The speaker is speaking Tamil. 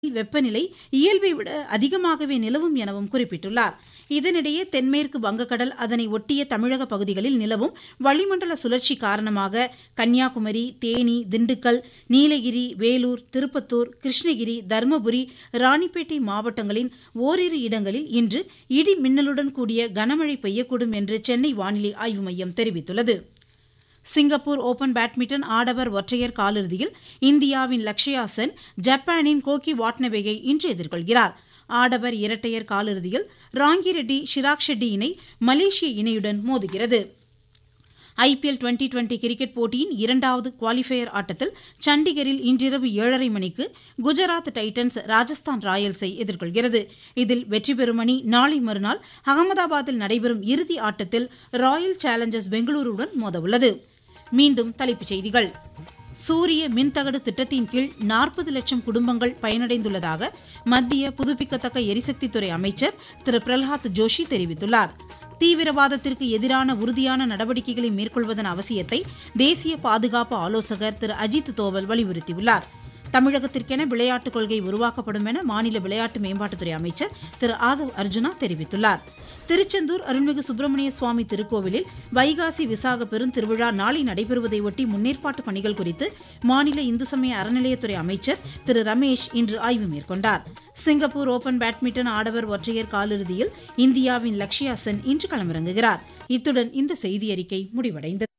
வெப்பநிலை இயல்பை விட அதிகமாகவே நிலவும் எனவும் குறிப்பிட்டுள்ளார் இதனிடையே தென்மேற்கு வங்கக்கடல் அதனை ஒட்டிய தமிழக பகுதிகளில் நிலவும் வளிமண்டல சுழற்சி காரணமாக கன்னியாகுமரி தேனி திண்டுக்கல் நீலகிரி வேலூர் திருப்பத்தூர் கிருஷ்ணகிரி தருமபுரி ராணிப்பேட்டை மாவட்டங்களின் ஓரிரு இடங்களில் இன்று இடி மின்னலுடன் கூடிய கனமழை பெய்யக்கூடும் என்று சென்னை வானிலை ஆய்வு மையம் தெரிவித்துள்ளது சிங்கப்பூர் ஓபன் பேட்மிண்டன் ஆடவர் ஒற்றையர் காலிறுதியில் இந்தியாவின் லக்ஷயா சென் ஜப்பானின் கோகி வாட்னபேயை இன்று எதிர்கொள்கிறார் ஆடவர் இரட்டையர் காலிறுதியில் ராங்கிரெட்டி ஷிராக் ஷெட்டி இணை மலேசிய இணையுடன் மோதுகிறது ஐபிஎல் டுவெண்டி டுவெண்டி கிரிக்கெட் போட்டியின் இரண்டாவது குவாலிஃபயர் ஆட்டத்தில் சண்டிகரில் இன்றிரவு ஏழரை மணிக்கு குஜராத் டைட்டன்ஸ் ராஜஸ்தான் ராயல்ஸை எதிர்கொள்கிறது இதில் வெற்றி பெறும் அணி நாளை மறுநாள் அகமதாபாத்தில் நடைபெறும் இறுதி ஆட்டத்தில் ராயல் சேலஞ்சர்ஸ் பெங்களூருடன் மோதவுள்ளது மீண்டும் தலைப்புச் செய்திகள் சூரிய மின்தகடு திட்டத்தின் கீழ் நாற்பது லட்சம் குடும்பங்கள் பயனடைந்துள்ளதாக மத்திய புதுப்பிக்கத்தக்க எரிசக்தித்துறை அமைச்சர் திரு பிரல்ஹாத் ஜோஷி தெரிவித்துள்ளார் தீவிரவாதத்திற்கு எதிரான உறுதியான நடவடிக்கைகளை மேற்கொள்வதன் அவசியத்தை தேசிய பாதுகாப்பு ஆலோசகர் திரு அஜித் தோவல் வலியுறுத்தியுள்ளார் தமிழகத்திற்கென விளையாட்டுக் கொள்கை உருவாக்கப்படும் என மாநில விளையாட்டு மேம்பாட்டுத்துறை அமைச்சர் திரு ஆதவ் அர்ஜுனா தெரிவித்துள்ளார் திருச்செந்தூர் அருள்மிகு சுப்பிரமணிய சுவாமி திருக்கோவிலில் வைகாசி விசாக பெருந்திருவிழா நாளை நடைபெறுவதை ஒட்டி முன்னேற்பாட்டு பணிகள் குறித்து மாநில இந்து சமய அறநிலையத்துறை அமைச்சர் திரு ரமேஷ் இன்று ஆய்வு மேற்கொண்டார் சிங்கப்பூர் ஓபன் பேட்மிண்டன் ஆடவர் ஒற்றையர் காலிறுதியில் இந்தியாவின் லக்ஷயா சென் இன்று களமிறங்குகிறார் இத்துடன் இந்த செய்தியறிக்கை முடிவடைந்தது